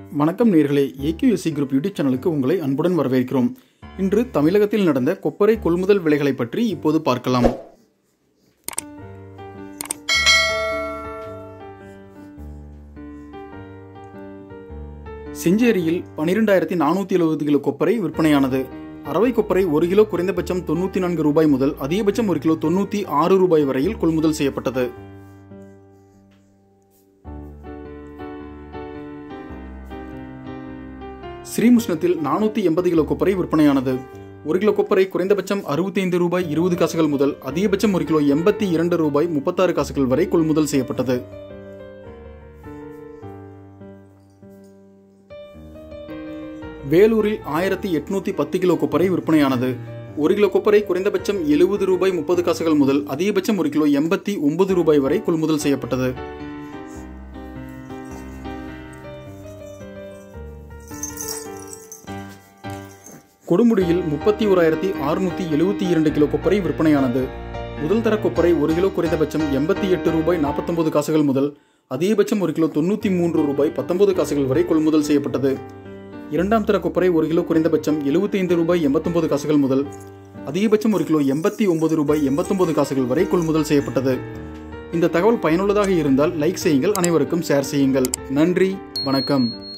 வணக்கம் நேர்களே AQSC group YouTube சேனலுக்கு உங்களை அன்புடன் வரவேற்கிறோம் இன்று தமிழகத்தில் நடந்த கொப்பரை கொள்முதல் விலைகளை பற்றி இப்போது பார்க்கலாம் செஞ்சேரியில் பனிரெண்டாயிரத்தி நானூற்றி எழுபது கிலோ கொப்பரை விற்பனையானது அரவை கொப்பரை ஒரு கிலோ குறைந்தபட்சம் தொண்ணூற்றி நான்கு ரூபாய் முதல் அதிகபட்சம் ஒரு கிலோ தொண்ணூற்றி ஆறு ரூபாய் வரையில் கொள்முதல் செய்யப்பட்டது ஸ்ரீமுஷ்ணத்தில் நானூற்றி எண்பது கிலோ கொப்பரை விற்பனையானது ஒரு கிலோ கொப்பரை குறைந்தபட்சம் அறுபத்தைந்து ரூபாய் இருபது காசுகள் முதல் அதிகபட்சம் ஒரு கிலோ எண்பத்தி இரண்டு ரூபாய் முப்பத்தாறு காசுகள் வரை கொள்முதல் செய்யப்பட்டது வேலூரில் ஆயிரத்தி எட்நூத்தி பத்து கிலோ கொப்பரை விற்பனையானது ஒரு கிலோ கொப்பரை குறைந்தபட்சம் எழுபது ரூபாய் முப்பது காசுகள் முதல் அதிகபட்சம் ஒரு கிலோ எண்பத்தி ஒன்பது ரூபாய் வரை கொள்முதல் செய்யப்பட்டது கொடுமுடியில் முப்பத்தி ஓராயிரத்தி அறுநூத்தி எழுபத்தி இரண்டு கிலோ கொப்பரை விற்பனையானது முதல் தர கொப்பரை ஒரு கிலோ குறைந்தபட்சம் எண்பத்தி எட்டு ரூபாய் நாற்பத்தொன்பது காசுகள் முதல் அதிகபட்சம் ஒரு கிலோ தொண்ணூற்றி மூன்று ரூபாய் பத்தொன்பது காசுகள் வரை கொள்முதல் செய்யப்பட்டது இரண்டாம் தர கொப்பரை ஒரு கிலோ குறைந்தபட்சம் எழுபத்தைந்து ரூபாய் எண்பத்தொன்பது காசுகள் முதல் அதிகபட்சம் ஒரு கிலோ எண்பத்தி ஒன்பது ரூபாய் எண்பத்தொன்பது காசுகள் வரை கொள்முதல் செய்யப்பட்டது இந்த தகவல் பயனுள்ளதாக இருந்தால் லைக் செய்யுங்கள் அனைவருக்கும் ஷேர் செய்யுங்கள் நன்றி வணக்கம்